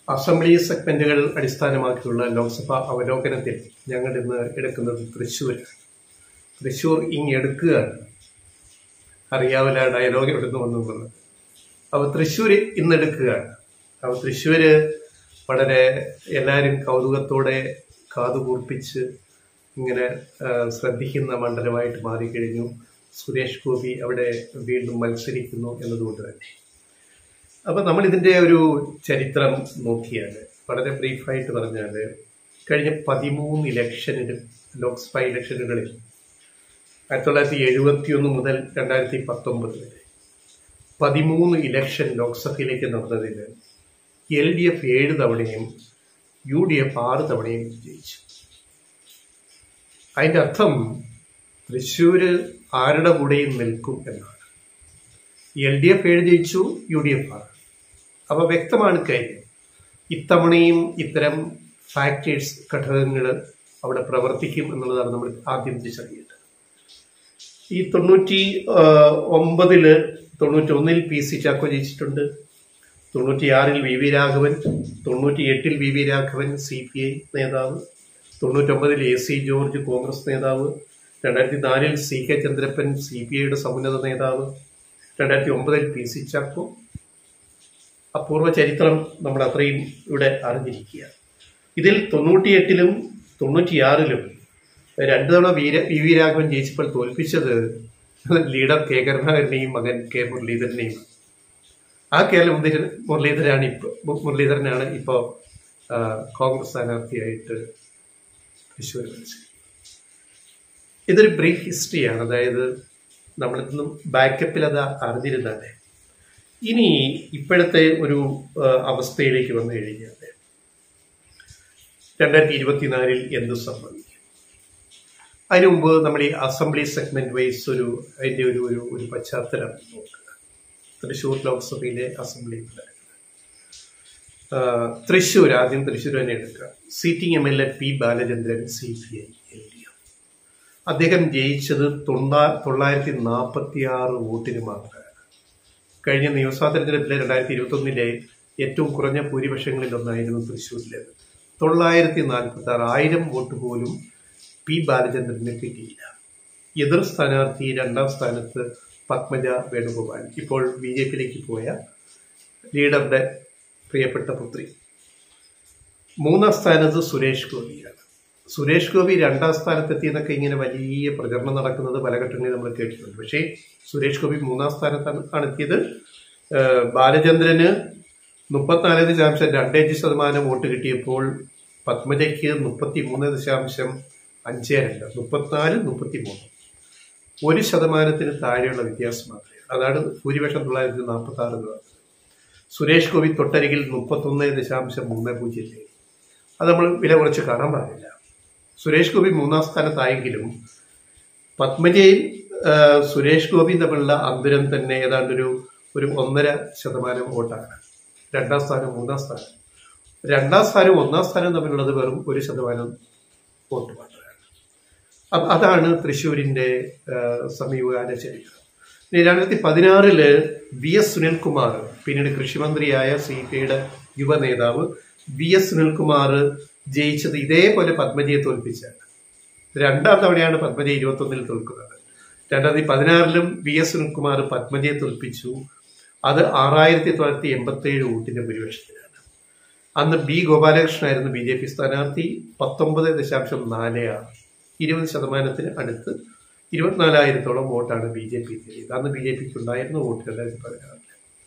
Assembly സെഗ്മെന്റുകൾ അടിസ്ഥാനമാക്കിയുള്ള ലോക്സഭാ അവലോകനത്തിൽ ഞങ്ങൾ ഇന്ന് എടുക്കുന്നത് തൃശ്ശൂർ തൃശ്ശൂർ ഇങ്ങെടുക്കുകയാണ് അറിയാവില്ല ഡയലോഗ് എവിടുന്ന് വന്നു എന്നുള്ളത് അപ്പോൾ തൃശ്ശൂർ ഇന്ന് എടുക്കുകയാണ് അപ്പോൾ തൃശ്ശൂര് വളരെ എല്ലാവരും കൗതുകത്തോടെ കാതുകൂർപ്പിച്ച് ഇങ്ങനെ ആ, ശ്രദ്ധിക്കുന്ന മണ്ഡലമായിട്ട് മാറിക്കഴിഞ്ഞു സുരേഷ് ഗോപി അവിടെ വീണ്ടും മത്സരിക്കുന്നു എന്നതുകൊണ്ട് തന്നെ അപ്പൊ നമ്മൾ ഇതിന്റെ ഒരു ചരിത്രം നോക്കിയാൽ വളരെ ബ്രീഫായിട്ട് പറഞ്ഞാൽ കഴിഞ്ഞ പതിമൂന്ന് ഇലക്ഷനിലും ലോക്സഭാ ഇലക്ഷനുകളിൽ ആയിരത്തി തൊള്ളായിരത്തി എഴുപത്തി ഒന്ന് മുതൽ രണ്ടായിരത്തി പത്തൊമ്പത് വരെ പതിമൂന്ന് ഇലക്ഷൻ ലോക്സഭയിലേക്ക് നടന്നതിൽ എൽ ഡി എഫ് ഏഴ് തവണയും യു ഡി എഫ് ആറ് തവണയും ജയിച്ചു അതിന്റെ അർത്ഥം തൃശ്ശൂര് ആരുടെ കൂടെയും നിൽക്കും എന്നാണ് എൽ ഡി എഫ് ഏഴ് ജയിച്ചു യു ഡി എഫ് ആറ് അപ്പൊ വ്യക്തമാണ് കാര്യം ഇത്തവണയും ഇത്തരം ഫാക്ടേഴ്സ് ഘടകങ്ങൾ അവിടെ പ്രവർത്തിക്കും എന്നുള്ളതാണ് നമ്മൾ ആദ്യം തിരിച്ചറിയേണ്ടത് ഈ തൊണ്ണൂറ്റി ആ, ഒമ്പതില് തൊണ്ണൂറ്റി ഒന്നിൽ പി സി ചാക്കോ ജയിച്ചിട്ടുണ്ട് തൊണ്ണൂറ്റിയാറിൽ വി വി രാഘവൻ തൊണ്ണൂറ്റി എട്ടിൽ V V Raghavan C P I നേതാവ് തൊണ്ണൂറ്റൊമ്പതിൽ എ സി ജോർജ് കോൺഗ്രസ് നേതാവ് രണ്ടായിരത്തി നാലിൽ C K Chandrappan C P ഐയുടെ സമുന്നത നേതാവ് രണ്ടായിരത്തി ഒമ്പതിൽ പി സി ചാക്കോ അപൂർവ ചരിത്രം നമ്മൾ അത്രയും ഇവിടെ അറിഞ്ഞിരിക്കുക ഇതിൽ തൊണ്ണൂറ്റിയെട്ടിലും തൊണ്ണൂറ്റിയാറിലും രണ്ടു തവണ വീര വി വി രാഘവൻ ജയിച്ചപ്പോൾ തോൽപ്പിച്ചത് ലീഡർ കെ കരുണാകരനെയും മകൻ കെ മുരളീധരനെയും ആ കെ എൽ മുരളീധരൻ മുരളീധരനാണ് ഇപ്പൊ മുരളീധരനാണ് ഇപ്പോൾ കോൺഗ്രസ് സ്ഥാനാർത്ഥിയായിട്ട് തൃശ്ശൂർ മത്സരിക്കുന്നത് ഇതൊരു ബ്രീഫ് ഹിസ്റ്ററിയാണ് അതായത് നമ്മളിതൊന്നും ബാക്കപ്പിൽ അത് അറിഞ്ഞിരുന്നാലേ ഇനി ഇപ്പോഴത്തെ ഒരു ആ, അവസ്ഥയിലേക്ക് വന്നു കഴിഞ്ഞാൽ രണ്ടായിരത്തി ഇരുപത്തിനാലിൽ എന്ത് സംഭവിക്കും അതിനു മുമ്പ് നമ്മൾ ഈ അസംബ്ലി സെഗ്മെന്റ് വൈസ് ഒരു അതിന്റെ ഒരു ഒരു ഒരു പശ്ചാത്തലം നോക്കുക തൃശ്ശൂർ ലോക്സഭയിലെ അസംബ്ലി മണ്ഡലങ്ങൾ. ആ, തൃശ്ശൂർ ആദ്യം തൃശ്ശൂർ തന്നെ എടുക്കുക sitting M L A P Balachandran C P I L D F അദ്ദേഹം ജയിച്ചത് തൊണ്ണാ തൊള്ളായിരത്തി നാൽപ്പത്തി ആറ് വോട്ടിന് മാത്രമാണ് കഴിഞ്ഞ നിയമസഭാ തെരഞ്ഞെടുപ്പിലെ രണ്ടായിരത്തി ഇരുപത്തി ഒന്നിലെ ഏറ്റവും കുറഞ്ഞ ഭൂരിപക്ഷങ്ങളിൽ ഒന്നായിരുന്നു തൃശ്ശൂരിലേത് തൊള്ളായിരത്തി നാൽപ്പത്തി ആറ് ആയിരം വോട്ട് പോലും പി ബാലചന്ദ്രന് കിട്ടിയില്ല എതിർ സ്ഥാനാർത്ഥി രണ്ടാം സ്ഥാനത്ത് പത്മജ വേണുഗോപാൽ ഇപ്പോൾ ബി ജെ പിയിലേക്ക് പോയ ലീഡറുടെ പ്രിയപ്പെട്ട പുത്രി മൂന്നാം സ്ഥാനത്ത് സുരേഷ് ഗോപിയാണ് സുരേഷ് ഗോപി രണ്ടാം സ്ഥാനത്തെത്തിയെന്നൊക്കെ ഇങ്ങനെ വലിയ പ്രചരണം നടക്കുന്നത് പല ഘട്ടങ്ങളിൽ നമ്മൾ കേട്ടിട്ടുണ്ട് പക്ഷേ സുരേഷ് ഗോപി മൂന്നാം സ്ഥാനത്താണ് ആണ് എത്തിയത് ഏഹ് ബാലചന്ദ്രന് മുപ്പത്തിനാല് ദശാംശം രണ്ടഞ്ച് ശതമാനം വോട്ട് കിട്ടിയപ്പോൾ പത്മജയ്ക്ക് മുപ്പത്തി മൂന്ന് ദശാംശം അഞ്ച് രണ്ട് മുപ്പത്തിനാല് മുപ്പത്തി മൂന്ന് ഒരു ശതമാനത്തിന് താഴെയുള്ള വ്യത്യാസം മാത്രമേ അതാണ് ഭൂരിപക്ഷം തൊള്ളായിരത്തി നാൽപ്പത്തി ആറ് എന്ന് പറഞ്ഞത് സുരേഷ് ഗോപി തൊട്ടരികിൽ മുപ്പത്തൊന്ന് ദശാംശം മൂന്ന് പൂജ്യം ഏഴ് അത് നമ്മൾ വില കുറച്ച് കാണാൻ പാടില്ല സുരേഷ് ഗോപി മൂന്നാം സ്ഥാനത്തായെങ്കിലും പത്മജയും ആ, സുരേഷ് ഗോപിയും തമ്മിലുള്ള അന്തരം തന്നെ ഏതാണ്ട് ഒരു ഒരു ഒന്നര ശതമാനം വോട്ടാണ് രണ്ടാം സ്ഥാനം മൂന്നാം സ്ഥാനം രണ്ടാം സ്ഥാനവും ഒന്നാം സ്ഥാനവും തമ്മിലുള്ളത് വെറും ഒരു ശതമാനം വോട്ട് മാത്രമാണ് അപ്പൊ അതാണ് തൃശ്ശൂരിന്റെ ആ, സമീപകാല ചരിത്രം ഇനി രണ്ടായിരത്തി പതിനാറില് വി എസ് സുനിൽകുമാർ പിന്നീട് കൃഷിമന്ത്രിയായ സി പി ഐയുടെ യുവ നേതാവ് വി എസ് സുനിൽകുമാർ ജയിച്ചത് ഇതേപോലെ പത്മജിയെ തോൽപ്പിച്ചാണ് രണ്ടാം തവണയാണ് പത്മജ ഇരുപത്തൊന്നിൽ തോൽക്കുന്നത് രണ്ടായിരത്തി പതിനാറിലും വി എസ് സുനിൽകുമാർ പത്മജയെ തോൽപ്പിച്ചു അത് ആറായിരത്തി തൊള്ളായിരത്തി എൺപത്തി ഏഴ് വോട്ടിന്റെ ഭൂരിപക്ഷത്തിലാണ് അന്ന് ബി ഗോപാലകൃഷ്ണനായിരുന്നു ബി ജെ പി സ്ഥാനാർത്ഥി പത്തൊമ്പത് ദശാംശം നാല് ആറ് ഇരുപത് ശതമാനത്തിന് അടുത്ത് ഇരുപത്തിനാലായിരത്തോളം വോട്ടാണ് ബി ജെ പി നേടിയത് അന്ന് ബി ജെ പിക്ക് ഉണ്ടായിരുന്ന വോട്ട് രണ്ടായിരത്തി പതിനാറില്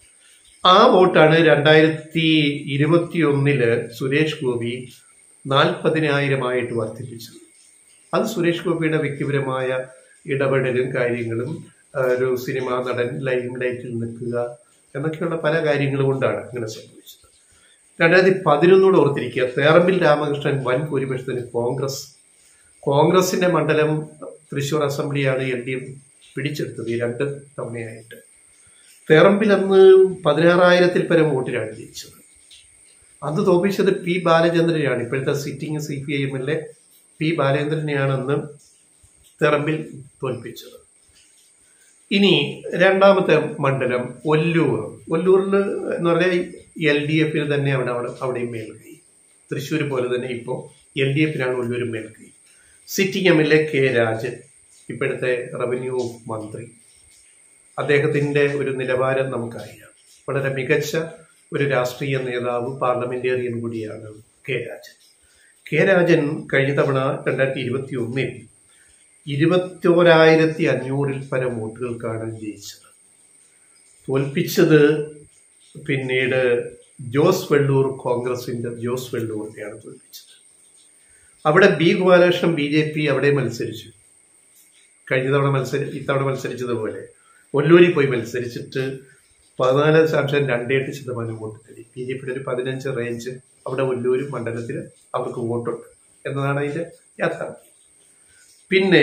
ആ വോട്ടാണ് രണ്ടായിരത്തി ഇരുപത്തി ഒന്നില് സുരേഷ് ഗോപി നാൽപ്പതിനായിരമായിട്ട് വർദ്ധിപ്പിച്ചത് അത് സുരേഷ് ഗോപിയുടെ വ്യക്തിപരമായ ഇടപെടലും കാര്യങ്ങളും ആ, ഒരു സിനിമാ നടൻ ലൈം ലൈറ്റിൽ നിൽക്കുക എന്നൊക്കെയുള്ള പല കാര്യങ്ങളും കൊണ്ടാണ് അങ്ങനെ സംഭവിച്ചത് രണ്ടായിരത്തി പതിനൊന്നോട് ഓർത്തിരിക്കുക തേറമ്പിൽ രാമകൃഷ്ണൻ വൻ ഭൂരിപക്ഷത്തിന് കോൺഗ്രസ് കോൺഗ്രസിന്റെ മണ്ഡലം തൃശൂർ അസംബ്ലിയാണ് എൽ ഡി എഫ് പിടിച്ചെടുത്തത് ഈ രണ്ട് തവണയായിട്ട് തേറമ്പിൽ അന്ന് പതിനാറായിരത്തിൽ പരം വോട്ടിനാണ് ജയിച്ചത് അന്ന് തോപ്പിച്ചത് പി ബാലചന്ദ്രനെയാണ് ഇപ്പോഴത്തെ sitting C P I M L A P ബാലചന്ദ്രനെയാണ് അന്ന് തെറമ്പിൽ തോൽപ്പിച്ചത് ഇനി രണ്ടാമത്തെ മണ്ഡലം ഒല്ലൂർ ഒല്ലൂരിൽ എന്ന് പറഞ്ഞാൽ എൽ ഡി എഫിന് തന്നെ അവിടെ അവിടെ അവിടെയും മേൽക്കൈ തൃശ്ശൂർ പോലെ തന്നെ ഇപ്പോൾ എൽ ഡി എഫിനാണ് ഒല്ലൂർ മേൽക്കൈ sitting M L A K Rajan ഇപ്പോഴത്തെ റവന്യൂ മന്ത്രി അദ്ദേഹത്തിൻ്റെ ഒരു നിലവാരം നമുക്കറിയാം വളരെ മികച്ച ഒരു രാഷ്ട്രീയ നേതാവ് പാർലമെന്റേറിയൻ കൂടിയാണ് കെ രാജൻ കെ രാജൻ കഴിഞ്ഞ തവണ രണ്ടായിരത്തി ഇരുപത്തി ഒന്നിൽ ഇരുപത്തോരായിരത്തി അഞ്ഞൂറിൽ പരം വോട്ടുകൾക്കാണ് ജയിച്ചത് തോൽപ്പിച്ചത് പിന്നീട് ജോസ് വെള്ളൂർ കോൺഗ്രസിന്റെ ജോസ് വെള്ളൂരിനെയാണ് തോൽപ്പിച്ചത് അവിടെ B Gopalakrishnan B J P അവിടെ മത്സരിച്ചു കഴിഞ്ഞ തവണ മത്സരി ഇത്തവണ മത്സരിച്ചതുപോലെ ഒല്ലൂരിൽ പോയി മത്സരിച്ചിട്ട് പതിനാല് ദശാംശം രണ്ട് എട്ട് ശതമാനം വോട്ട് നേടി ബി ജെ പിയുടെ ഒരു പതിനഞ്ച് റേഞ്ച് അവിടെ ഒല്ലൂർ മണ്ഡലത്തിൽ അവർക്ക് വോട്ടുണ്ട് എന്നതാണ് അതിന്റെ യാഥാർത്ഥ്യം പിന്നെ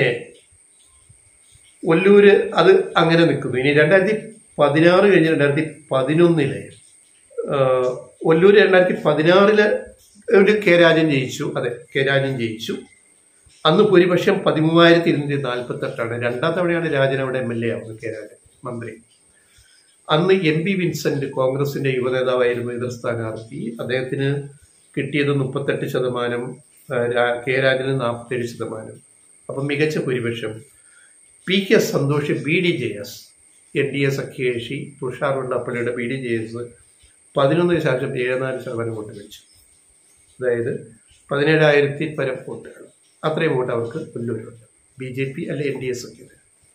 ഒല്ലൂര് അത് അങ്ങനെ നിൽക്കുന്നു ഇനി രണ്ടായിരത്തി പതിനാറ് കഴിഞ്ഞ് രണ്ടായിരത്തി പതിനൊന്നിലെ ഒല്ലൂര് രണ്ടായിരത്തി പതിനാറില് ഒരു കെ രാജൻ ജയിച്ചു അതെ കെ രാജൻ ജയിച്ചു അന്ന് ഭൂരിപക്ഷം പതിമൂവായിരത്തി ഇരുന്നൂറ്റി നാൽപ്പത്തി എട്ടാണ് രണ്ടാം തവണയാണ് രാജൻ അവിടെ എം എൽ എ ആവുന്നത് കെ രാജൻ മന്ത്രി അന്ന് എം പി വിൻസെന്റ് കോൺഗ്രസിന്റെ യുവനേതാവായിരുന്നു എതിർ സ്ഥാനാർത്ഥി അദ്ദേഹത്തിന് കിട്ടിയത് മുപ്പത്തെട്ട് ശതമാനം ആ, രാ- കെ രാജന് നാൽപ്പത്തേഴ് ശതമാനം അപ്പം മികച്ച ഭൂരിപക്ഷം P K Santhosh B D J S N D A സഖ്യകക്ഷി തുഷാർ വെള്ളപ്പള്ളിയുടെ ബി ഡി ജെ എസ് പതിനൊന്ന് ദശാംശം ഏഴ് നാല് ശതമാനം വോട്ട് വെച്ചു അതായത് പതിനേഴായിരത്തി പരം വോട്ടുകൾ അത്രയും വോട്ട് അവർക്ക് കൊല്ലൂരുണ്ട് ബി ജെ പി അല്ലെ എൻ ഡി എ സഖ്യത്തിന്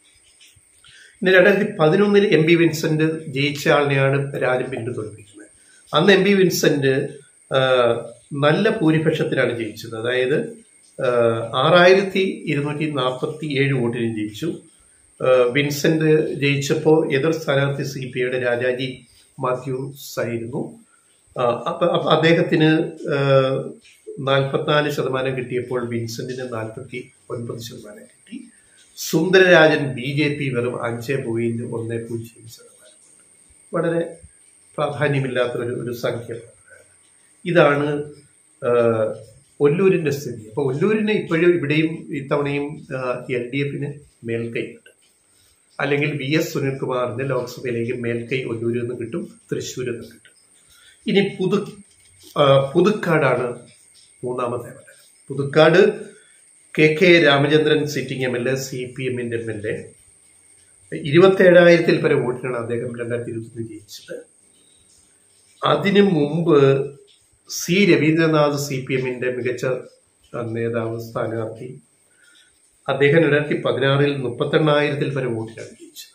ഇനി രണ്ടായിരത്തി പതിനൊന്നിൽ എം പി വിൻസെന്റ് ജയിച്ച ആളിനെയാണ് രാജൻ പിന്നീട് തോൽപ്പിക്കുന്നത് അന്ന് എം പി വിൻസെന്റ് ആ, നല്ല ഭൂരിപക്ഷത്തിലാണ് ജയിച്ചത് അതായത് ആ, ആറായിരത്തി ഇരുന്നൂറ്റി നാൽപ്പത്തി ഏഴ് വോട്ടിന് ജയിച്ചു ആ, വിൻസെന്റ് ജയിച്ചപ്പോൾ എതിർ സ്ഥാനാർത്ഥി സി പി ഐയുടെ രാജാജി മാത്യൂസ് ആയിരുന്നു ആ, അപ്പൊ അപ്പൊ അദ്ദേഹത്തിന് നാൽപ്പത്തിനാല് ശതമാനം കിട്ടിയപ്പോൾ വിൻസെന്റിന് നാൽപ്പത്തി ഒൻപത് ശതമാനം കിട്ടി സുന്ദരരാജൻ ബി ജെ പി വെറും അഞ്ച് പോയിന്റ് ഒന്ന് പൂജ്യം ശതമാനം വളരെ പ്രാധാന്യമില്ലാത്തൊരു ഒരു സംഖ്യ ഇതാണ് ആ, ഒല്ലൂരിന്റെ സ്ഥിതി അപ്പൊ ഒല്ലൂരിന് ഇപ്പോഴും ഇവിടെയും ഇത്തവണയും എൽ ഡി എഫിന് മേൽക്കൈയുണ്ട് അല്ലെങ്കിൽ വി എസ് സുനിൽകുമാറിന് ലോക്സഭയിലേക്ക് മേൽക്കൈ ഒല്ലൂരിൽ നിന്ന് കിട്ടും തൃശ്ശൂരിൽ നിന്ന് കിട്ടും ഇനി പുതു ആ, പുതുക്കാടാണ് മൂന്നാമത്തെ മണ്ഡലം Puthukkad K K Ramachandran sitting M L A C P എമ്മിന്റെ എം എൽ എ ഇരുപത്തേഴായിരത്തിൽ പരം വോട്ടിനാണ് അദ്ദേഹം രണ്ടായിരത്തി ഇരുപത്തി ജയിച്ചത് അതിനു മുമ്പ് സി രവീന്ദ്രനാഥ് സി പി എമ്മിന്റെ മികച്ച ആ, നേതാവ് സ്ഥാനാർത്ഥി അദ്ദേഹം രണ്ടായിരത്തി പതിനാറിൽ മുപ്പത്തെണ്ണായിരത്തിൽ പരം വോട്ടിനാണ് ജയിച്ചത്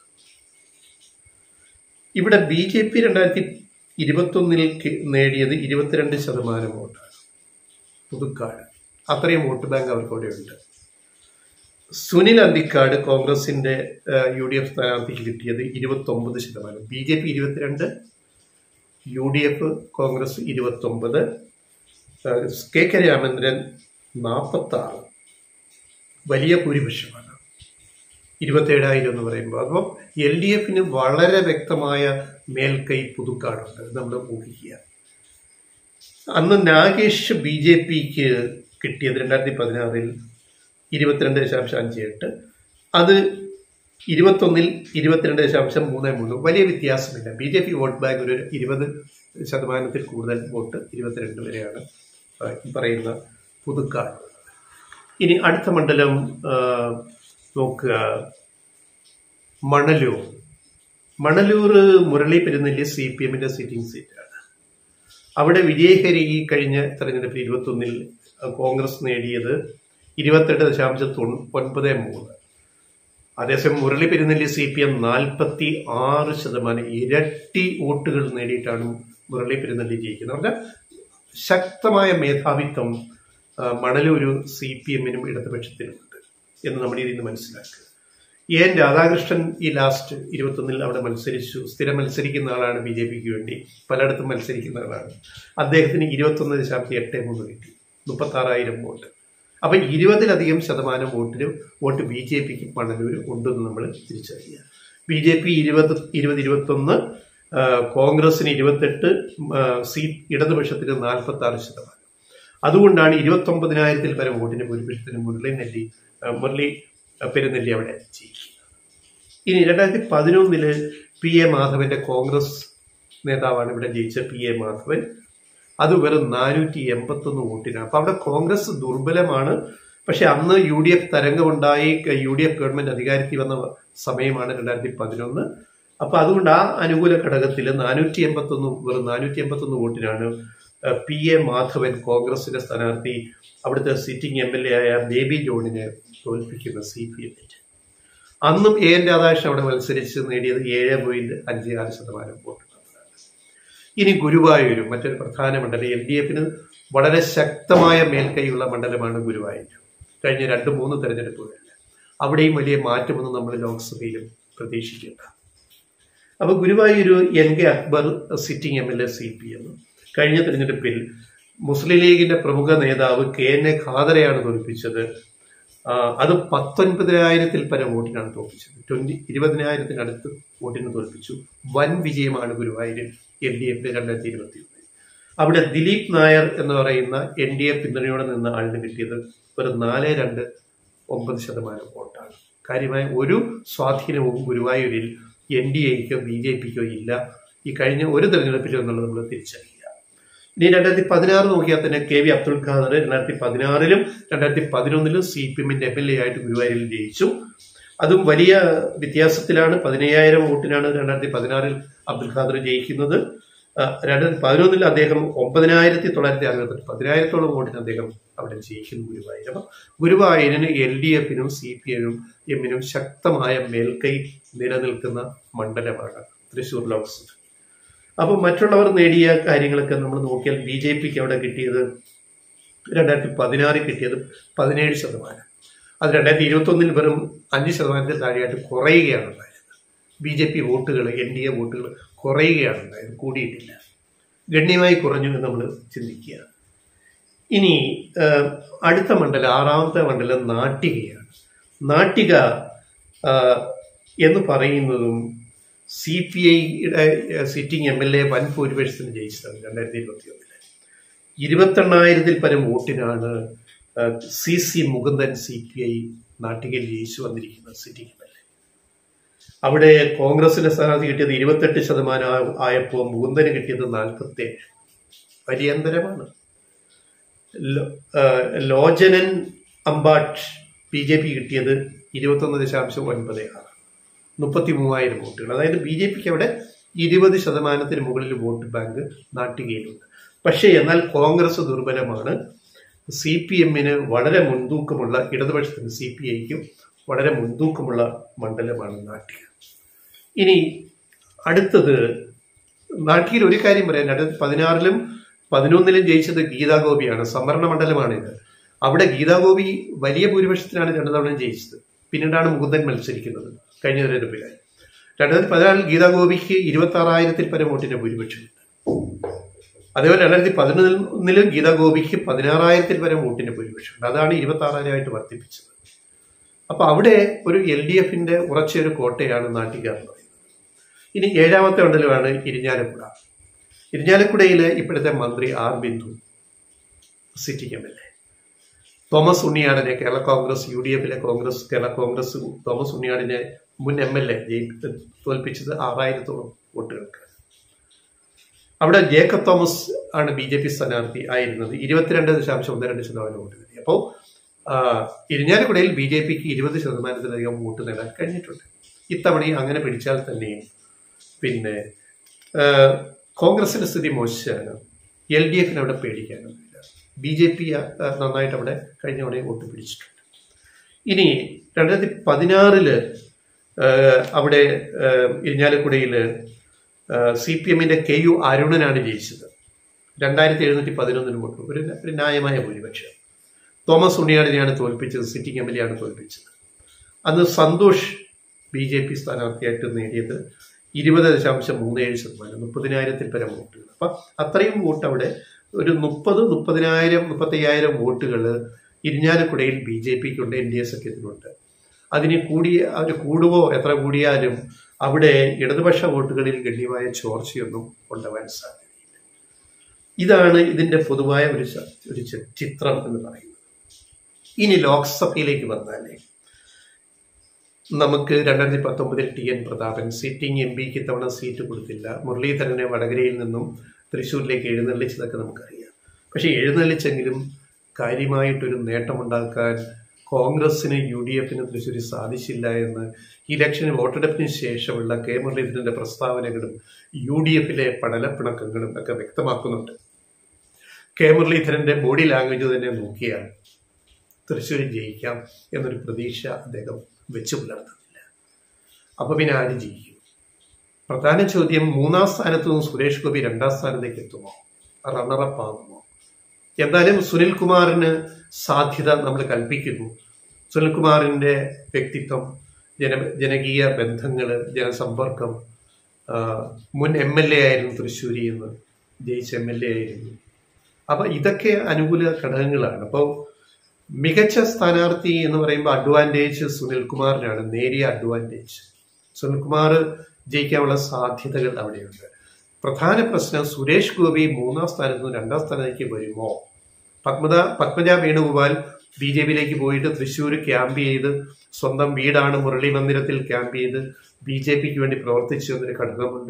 ഇവിടെ ബി ജെ പി രണ്ടായിരത്തി ഇരുപത്തൊന്നിൽ കി- നേടിയത് ഇരുപത്തിരണ്ട് ശതമാനം വോട്ടാണ് പുതുക്കാട് അത്രയും വോട്ട് ബാങ്ക് അവർക്ക് അവിടെ ഉണ്ട് സുനിൽ അന്തിക്കാട് കോൺഗ്രസിന്റെ യു ഡി എഫ് സ്ഥാനാർത്ഥിക്ക് കിട്ടിയത് ഇരുപത്തി ഒമ്പത് ശതമാനം ബി ജെ പി ഇരുപത്തിരണ്ട് യു ഡി എഫ് കോൺഗ്രസ് ഇരുപത്തി ഒമ്പത് കെ കെ രാമേന്ദ്രൻ നാൽപ്പത്തി ആറ് വലിയ ഭൂരിപക്ഷമാണ് ഇരുപത്തേഴായിരം എന്ന് പറയുമ്പോൾ അപ്പോൾ എൽ ഡി എഫിന് വളരെ വ്യക്തമായ മേൽക്കൈ പുതുക്കാടുണ്ട് അത് നമ്മൾ ഊഹിക്കുക അന്ന് നാഗേഷ് ബി ജെ പിക്ക് കിട്ടിയത് രണ്ടായിരത്തി പതിനാറിൽ ഇരുപത്തിരണ്ട് ദശാംശം അഞ്ച് എട്ട് അത് ഇരുപത്തൊന്നിൽ ഇരുപത്തിരണ്ട് ദശാംശം മൂന്ന് മൂന്ന് വലിയ വ്യത്യാസമില്ല B J P vote bank ഒരു ഇരുപത് ശതമാനത്തിൽ കൂടുതൽ വോട്ട് ഇരുപത്തിരണ്ട് വരെയാണ് ആ, ഈ പറയുന്ന പുതുക്കാട് ഇനി അടുത്ത മണ്ഡലം ആ, നോക്കുക മണലൂർ മണലൂർ മുരളി പെരുന്നെല്ലി സി പി എമ്മിന്റെ സിറ്റിംഗ് സീറ്റാണ് അവിടെ വിജയഹരി ഈ കഴിഞ്ഞ തെരഞ്ഞെടുപ്പിൽ ഇരുപത്തൊന്നിൽ കോൺഗ്രസ് നേടിയത് ഇരുപത്തെട്ട് ദശാംശം തൊണ്ണൂ ഒൻപത് മൂന്ന് അതേസമയം Murali Perunnelli C P M നാൽപ്പത്തി ആറ് ശതമാനം ഇരട്ടി വോട്ടുകൾ നേടിയിട്ടാണ് മുരളി പെരുന്നെല്ലി ജയിക്കുന്നത് പറഞ്ഞാൽ ശക്തമായ മേധാവിത്വം ആ, മണലൂരു സി പി എമ്മിനും ഇടതുപക്ഷത്തിനുമുണ്ട് എന്ന് നമ്മൾ ഇതിൽ നിന്ന് മനസ്സിലാക്കുക എൻ രാധാകൃഷ്ണൻ ഈ ലാസ്റ്റ് ഇരുപത്തൊന്നിൽ അവിടെ മത്സരിച്ചു സ്ഥിരം മത്സരിക്കുന്ന ആളാണ് ബി ജെ പിക്ക് വേണ്ടി പലയിടത്തും മത്സരിക്കുന്ന ആളാണ് അദ്ദേഹത്തിന് ഇരുപത്തൊന്ന് ദശാംശം എട്ട് മൂന്ന് കിട്ടി മുപ്പത്തി ആറായിരം വോട്ട് അപ്പൊ ഇരുപതിലധികം ശതമാനം വോട്ടിന് വോട്ട് ബി ജെ പിക്ക് മണലൂർ ഉണ്ടെന്ന് നമ്മൾ തിരിച്ചറിയുക ബി ജെ പി ഇരുപത് ഇരുപത് ഇരുപത്തൊന്ന് ആ, കോൺഗ്രസിന് ഇരുപത്തെട്ട് ആ, സീറ്റ് ഇടതുപക്ഷത്തിന് നാൽപ്പത്തി ആറ് ശതമാനം അതുകൊണ്ടാണ് ഇരുപത്തി ഒമ്പതിനായിരത്തിൽ പരം വോട്ടിന് ഭൂരിപക്ഷത്തിന് മുരളി നെല്ലി ആ, മുരളി ആ, പെരുന്നെല്ലി അവിടെ ജയിക്കുന്നത് ഇനി രണ്ടായിരത്തി പതിനൊന്നില് പി എ മാധവന്റെ കോൺഗ്രസ് നേതാവാണ് ഇവിടെ ജയിച്ച പി എ മാധവൻ അത് വെറും നാനൂറ്റി എൺപത്തൊന്ന് വോട്ടിനാണ് അപ്പൊ അവിടെ കോൺഗ്രസ് ദുർബലമാണ് പക്ഷെ അന്ന് യു ഡി എഫ് തരംഗമുണ്ടായി യു ഡി എഫ് ഗവൺമെന്റ് അധികാരത്തിൽ വന്ന സമയമാണ് രണ്ടായിരത്തി പതിനൊന്ന് അപ്പൊ അതുകൊണ്ട് ആ അനുകൂല ഘടകത്തിൽ നാനൂറ്റി എൺപത്തൊന്ന് വെറും നാനൂറ്റി എൺപത്തൊന്ന് വോട്ടിനാണ് പി എ മാധവൻ കോൺഗ്രസിന്റെ സ്ഥാനാർത്ഥി അവിടുത്തെ സിറ്റിംഗ് എം എൽ എ ആയ ബേബി ജോണിനെ തോൽപ്പിക്കുന്ന സി പി എമ്മിന്റെ അന്നും എ എൻ രാധാകൃഷ്ണൻ അവിടെ മത്സരിച്ച് നേടിയത് ഏഴ് പോയിന്റ് അഞ്ച് ആറ് ശതമാനം വോട്ട് ഇനി ഗുരുവായൂരും മറ്റൊരു പ്രധാന മണ്ഡലം എൽ ഡി എഫിന് വളരെ ശക്തമായ മേൽക്കൈയുള്ള മണ്ഡലമാണ് ഗുരുവായൂർ കഴിഞ്ഞ രണ്ട് മൂന്ന് തെരഞ്ഞെടുപ്പുകളിൽ അവിടെയും വലിയ മാറ്റമൊന്നും നമ്മൾ ലോക്സഭയിലും പ്രതീക്ഷിക്കില്ല അപ്പൊ Guruvayur N K Akbar sitting M L A C P M കഴിഞ്ഞ തെരഞ്ഞെടുപ്പിൽ മുസ്ലിം ലീഗിന്റെ പ്രമുഖ നേതാവ് കെ എൻ എ ഖാദറയാണ് തോൽപ്പിച്ചത് അത് പത്തൊൻപതിനായിരത്തിൽ പരം വോട്ടിനാണ് തോൽപ്പിച്ചത് ട്വന്റി ഇരുപതിനായിരത്തിനടുത്ത് വോട്ടിന് തോൽപ്പിച്ചു വൻ വിജയമാണ് ഗുരുവായൂരിൽ എൽ ഡി എഫിന്റെ രണ്ടായിരത്തി ഇരുപത്തി ഒന്ന് അവിടെ ദിലീപ് നായർ എന്ന് പറയുന്ന എൻ ഡി എ പിന്തുണയോടെ നിന്ന ആളിന് കിട്ടിയത് ഒരു നാല് രണ്ട് ഒമ്പത് ശതമാനം വോട്ടാണ് കാര്യമായ ഒരു സ്വാധീനവും ഗുരുവായൂരിൽ എൻ ഡി എക്കോ ബി ജെ പിക്കോ ഇല്ല ഈ കഴിഞ്ഞ ഒരു തെരഞ്ഞെടുപ്പിലും എന്നുള്ളത് നമ്മൾ തിരിച്ചറിയുക ഇനി രണ്ടായിരത്തി പതിനാറ് നോക്കിയാൽ തന്നെ കെ വി അബ്ദുൽ ഖാദർ രണ്ടായിരത്തി പതിനാറിലും രണ്ടായിരത്തി പതിനൊന്നിലും സി പി എമ്മിന്റെ എം എൽ എ ആയിട്ട് ഗുരുവായൂരിൽ ജയിച്ചു അതും വലിയ വ്യത്യാസത്തിലാണ് പതിനയ്യായിരം വോട്ടിനാണ് രണ്ടായിരത്തി പതിനാറിൽ അബ്ദുൽ ഖാദർ ജയിക്കുന്നത് രണ്ടായിരത്തി പതിനൊന്നിൽ അദ്ദേഹം ഒമ്പതിനായിരത്തി തൊള്ളായിരത്തി അറുപത്തെട്ട് പതിനായിരത്തോളം വോട്ടിന് അദ്ദേഹം അവിടെ ജയിക്കുന്നു ഗുരുവായൂർ അപ്പം ഗുരുവായൂരിന് എൽ ഡി എഫിനും സി പി എമ്മിനും എമ്മിനും ശക്തമായ മേൽക്കൈ നിലനിൽക്കുന്ന മണ്ഡലമാണ് തൃശൂർ ലോക്സഭ അപ്പോൾ മറ്റുള്ളവർ നേടിയ കാര്യങ്ങളൊക്കെ നമ്മൾ നോക്കിയാൽ ബി ജെ പിക്ക് അവിടെ കിട്ടിയത് രണ്ടായിരത്തി പതിനാറിൽ കിട്ടിയത് പതിനേഴ് ശതമാനം അത് രണ്ടായിരത്തി ഇരുപത്തി ഒന്നിൽ വെറും അഞ്ച് ശതമാനത്തിൽ താഴെയായിട്ട് കുറയുകയാണ് ഉണ്ടായത് ബി ജെ പി വോട്ടുകൾ എൻ ഡി എ വോട്ടുകൾ കുറയുകയാണ് ഉണ്ടായത് കൂടിയിട്ടില്ല ഗണ്യമായി കുറഞ്ഞു എന്ന് നമ്മൾ ചിന്തിക്കുക ഇനി അടുത്ത മണ്ഡലം ആറാമത്തെ മണ്ഡലം നാട്ടികയാണ് നാട്ടിക എന്ന് പറയുന്നതും സി പി ഐയുടെ സിറ്റിംഗ് എം എൽ എ വൻ ഭൂരിപക്ഷത്തിന് ജയിച്ചതാണ് രണ്ടായിരത്തി ഇരുപത്തി ഒന്നില് ഇരുപത്തെണ്ണായിരത്തിൽ പരം വോട്ടിനാണ് C C Mukundan C P I നാട്ടികയിൽ ജയിച്ചു വന്നിരിക്കുന്നത് സിറ്റിംഗ് എം എൽ എ അവിടെ കോൺഗ്രസിന്റെ സ്ഥാനാർത്ഥി കിട്ടിയത് ഇരുപത്തെട്ട് ശതമാനം ആയപ്പോൾ മുകുന്ദന് കിട്ടിയത് നാൽപ്പത്തേഴ് വലിയ അന്തരമാണ് Lojanan Ambat B J P കിട്ടിയത് ഇരുപത്തൊന്ന് ദശാംശം ഒൻപത് ആറ് മുപ്പത്തി മൂവായിരം വോട്ടുകൾ അതായത് ബി ജെ പിക്ക് അവിടെ ഇരുപത് ശതമാനത്തിന് മുകളിൽ വോട്ട് ബാങ്ക് നാട്ടികയിലുണ്ട് പക്ഷേ എന്നാൽ കോൺഗ്രസ് ദുർബലമാണ് സി പി എമ്മിന് വളരെ മുൻതൂക്കമുള്ള ഇടതുപക്ഷത്തിന് സി പി ഐക്കും വളരെ മുൻതൂക്കമുള്ള മണ്ഡലമാണ് നാട്ടിക ഇനി അടുത്തത് നാട്ടിൽ ഒരു കാര്യം പറയാൻ രണ്ടായിരത്തി പതിനാറിലും പതിനൊന്നിലും ജയിച്ചത് ഗീതാഗോപിയാണ് സംവരണ മണ്ഡലമാണിത് അവിടെ ഗീതാഗോപി വലിയ ഭൂരിപക്ഷത്തിനാണ് രണ്ടു തവണ ജയിച്ചത് പിന്നീടാണ് മുകുന്ദൻ മത്സരിക്കുന്നത് കഴിഞ്ഞ തെരഞ്ഞെടുപ്പിലായി രണ്ടായിരത്തി പതിനാറിൽ ഗീതാഗോപിക്ക് ഇരുപത്തി ആറായിരത്തിൽ പരം വോട്ടിന്റെ ഭൂരിപക്ഷമുണ്ട് അതേപോലെ രണ്ടായിരത്തി പതിനൊന്നിലും ഗീതാഗോപിക്ക് പതിനാറായിരത്തിൽ പരം വോട്ടിന്റെ ഭൂരിപക്ഷമുണ്ട് അതാണ് ഇരുപത്തി ആറായിരമായിട്ട് വർദ്ധിപ്പിച്ചത് അപ്പൊ അവിടെ ഒരു എൽ ഡി എഫിന്റെ ഉറച്ചൊരു കോട്ടയാണ് നാട്ടിക എന്ന് പറയുന്നത് ഇനി ഏഴാമത്തെ മണ്ഡലമാണ് ഇരിഞ്ഞാലക്കുട ഇരിഞ്ഞാലക്കുടയിലെ ഇപ്പോഴത്തെ മന്ത്രി R Bindu sitting M L A Thomas ഉണ്ണിയാടിനെ കേരള കോൺഗ്രസ് യു ഡി എഫിലെ കോൺഗ്രസ് കേരള കോൺഗ്രസ് തോമസ് ഉണ്ണിയാടിനെ മുൻ എം എൽ എ തോൽപ്പിച്ചത് ആറായിരത്തോളം വോട്ടുകൾക്ക് അവിടെ ജേക്കബ് തോമസ് ആണ് ബി ജെ പി സ്ഥാനാർത്ഥി ആയിരുന്നത് ഇരുപത്തിരണ്ട് ദശാംശം ഒന്ന് രണ്ട് ശതമാനം വോട്ട് നേടി അപ്പോൾ ഇരിഞ്ഞാലക്കുടയിൽ ബി ജെ പിക്ക് ഇരുപത് ശതമാനത്തിലധികം വോട്ട് നേടാൻ കഴിഞ്ഞിട്ടുണ്ട് ഇത്തവണയും അങ്ങനെ പിടിച്ചാൽ തന്നെയും പിന്നെ കോൺഗ്രസിന്റെ സ്ഥിതി മോശമാണ് എൽ ഡി എഫിന് അവിടെ പേടിക്കാനൊന്നുമില്ല ബി ജെ പി നന്നായിട്ട് അവിടെ കഴിഞ്ഞ തവണ വോട്ട് പിടിച്ചിട്ടുണ്ട് ഇനി രണ്ടായിരത്തി പതിനാറില് അവിടെ ഇരിഞ്ഞാലക്കുടയിൽ സി പി എമ്മിന്റെ കെ യു അരുണനാണ് ജയിച്ചത് രണ്ടായിരത്തി എഴുന്നൂറ്റി പതിനൊന്നിന് വോട്ട് ഒരു ഒരു ന്യായമായ ഭൂരിപക്ഷം തോമസ് ഉണ്ണിയാടിനെയാണ് തോൽപ്പിച്ചത് സിറ്റിംഗ് എം എൽ എ ആണ് തോൽപ്പിച്ചത് അന്ന് സന്തോഷ് ബി ജെ പി സ്ഥാനാർത്ഥിയായിട്ട് നേടിയത് ഇരുപത് ദശാംശം മൂന്ന് ഏഴ് ശതമാനം മുപ്പതിനായിരത്തിൽ പരം വോട്ടുകൾ അപ്പം അത്രയും വോട്ട് അവിടെ ഒരു മുപ്പത് മുപ്പതിനായിരം മുപ്പത്തയ്യായിരം വോട്ടുകൾ ഇരിഞ്ഞാലക്കുടയിൽ ബി ജെ പിക്കുണ്ട് എൻ ഡി എ സഖ്യത്തിനുണ്ട് അതിന് കൂടിയ അത് കൂടുവോ എത്ര കൂടിയാലും അവിടെ ഇടതുപക്ഷ വോട്ടുകളിൽ ഗണ്യമായ ചോർച്ചയൊന്നും ഉണ്ടാവാൻ സാധ്യതയില്ല ഇതാണ് ഇതിന്റെ പൊതുവായ ഒരു ഒരു ചിത്രം എന്ന് പറയുന്നത് ഇനി ലോക്സഭയിലേക്ക് വന്നാലേ നമുക്ക് രണ്ടായിരത്തി പത്തൊമ്പതിൽ T N Prathapan sitting M പിക്ക് ഇത്തവണ സീറ്റ് കൊടുത്തില്ല മുരളീധരനെ വടകരയിൽ നിന്നും തൃശ്ശൂരിലേക്ക് എഴുന്നള്ളിച്ചതൊക്കെ നമുക്കറിയാം പക്ഷേ എഴുന്നള്ളിച്ചെങ്കിലും കാര്യമായിട്ടൊരു നേട്ടമുണ്ടാക്കാൻ കോൺഗ്രസിന് യു ഡി എഫിന് തൃശ്ശൂരിൽ സാധിച്ചില്ല എന്ന് ഇലക്ഷന് വോട്ടെടുപ്പിന് ശേഷമുള്ള കെ മുരളീധരന്റെ പ്രസ്താവനകളും യു ഡി എഫിലെ പടലപ്പിണക്കങ്ങളും ഒക്കെ വ്യക്തമാക്കുന്നുണ്ട് കെ മുരളീധരന്റെ ബോഡി ലാംഗ്വേജ് തന്നെ നോക്കിയാൽ തൃശ്ശൂരിൽ ജയിക്കാം എന്നൊരു പ്രതീക്ഷ അദ്ദേഹം വെച്ചു പുലർത്തുന്നില്ല അപ്പൊ പിന്നെ ആര് ജയിക്കും പ്രധാന ചോദ്യം മൂന്നാം സ്ഥാനത്ത് നിന്ന് സുരേഷ് ഗോപി രണ്ടാം സ്ഥാനത്തേക്ക് എത്തുമോ റണ്ണറപ്പ് ആകുമോ എന്തായാലും സുനിൽ കുമാറിന് സാധ്യത നമ്മൾ കൽപ്പിക്കുന്നു സുനിൽകുമാറിന്റെ വ്യക്തിത്വം ജന ജനകീയ ബന്ധങ്ങൾ ജനസമ്പർക്കം ആ, മുൻ എം എൽ എ ആയിരുന്നു തൃശ്ശൂരിൽ നിന്ന് ജയിച്ച എം എൽ എ ആയിരുന്നു അപ്പൊ ഇതൊക്കെ അനുകൂല ഘടകങ്ങളാണ് അപ്പോൾ മികച്ച സ്ഥാനാർത്ഥി എന്ന് പറയുമ്പോൾ അഡ്വാൻറ്റേജ് സുനിൽകുമാറിനാണ് നേരിയ അഡ്വാൻറ്റേജ് സുനിൽകുമാർ ജയിക്കാനുള്ള സാധ്യതകൾ അവിടെയുണ്ട് പ്രധാന പ്രശ്നം സുരേഷ് ഗോപി മൂന്നാം സ്ഥാനത്ത് നിന്ന് രണ്ടാം സ്ഥാനത്തേക്ക് വരുമോ പത്മജ പത്മജ വേണുഗോപാൽ ബി ജെ പിയിലേക്ക് പോയിട്ട് തൃശ്ശൂർ ക്യാമ്പ് ചെയ്ത് സ്വന്തം വീടാണ് മുരളി മന്ദിരത്തിൽ ക്യാമ്പ് ചെയ്ത് ബി ജെ പിക്ക് വേണ്ടി പ്രവർത്തിച്ചു എന്നൊരു ഘടകമുണ്ട്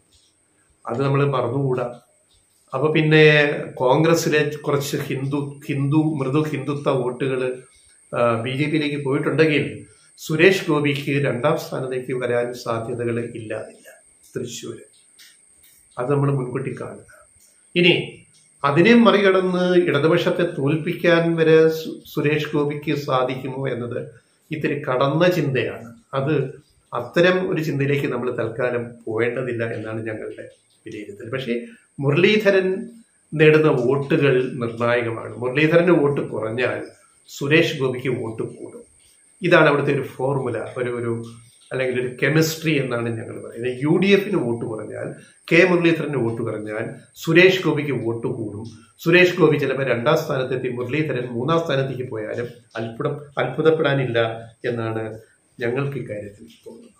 അത് നമ്മൾ മറന്നുകൂടാ അപ്പൊ പിന്നെ കോൺഗ്രസിലെ കുറച്ച് ഹിന്ദു ഹിന്ദു മൃദു ഹിന്ദുത്വ വോട്ടുകൾ ബി ജെ പിയിലേക്ക് പോയിട്ടുണ്ടെങ്കിൽ സുരേഷ് ഗോപിക്ക് രണ്ടാം സ്ഥാനത്തേക്ക് വരാൻ സാധ്യതകൾ ഇല്ലാതില്ല തൃശ്ശൂര് അത് നമ്മൾ മുൻകൂട്ടി കാണുക ഇനി അതിനെ മറികടന്ന് ഇടതുപക്ഷത്തെ തോൽപ്പിക്കാൻ വരെ സു- സുരേഷ് ഗോപിക്ക് സാധിക്കുമോ എന്നത് ഇത്തിരി കടന്ന ചിന്തയാണ് അത് അത്തരം ഒരു ചിന്തയിലേക്ക് നമ്മൾ തൽക്കാലം പോവേണ്ടതില്ല എന്നാണ് ഞങ്ങളുടെ വിലയിരുത്തൽ പക്ഷേ മുരളീധരൻ നേടുന്ന വോട്ടുകൾ നിർണായകമാണ് മുരളീധരന്റെ വോട്ട് കുറഞ്ഞാൽ സുരേഷ് ഗോപിക്ക് വോട്ട് കൂടും ഇതാണ് അവിടുത്തെ ഒരു ഫോർമുല ഒരു ഒരു അല്ലെങ്കിൽ ഒരു കെമിസ്ട്രി എന്നാണ് ഞങ്ങൾ പറയുന്നത് യു ഡി എഫിന് വോട്ട് കുറഞ്ഞാൽ കെ മുരളീധരന് വോട്ട് കുറഞ്ഞാൽ സുരേഷ് ഗോപിക്ക് വോട്ട് കൂടും സുരേഷ് ഗോപി ചിലപ്പോൾ രണ്ടാം സ്ഥാനത്തെത്തി മുരളീധരൻ മൂന്നാം സ്ഥാനത്തേക്ക് പോയാലും അത്ഭുതം അത്ഭുതപ്പെടാനില്ല എന്നാണ് ഞങ്ങൾക്ക് ഇക്കാര്യത്തിൽ തോന്നുന്നത്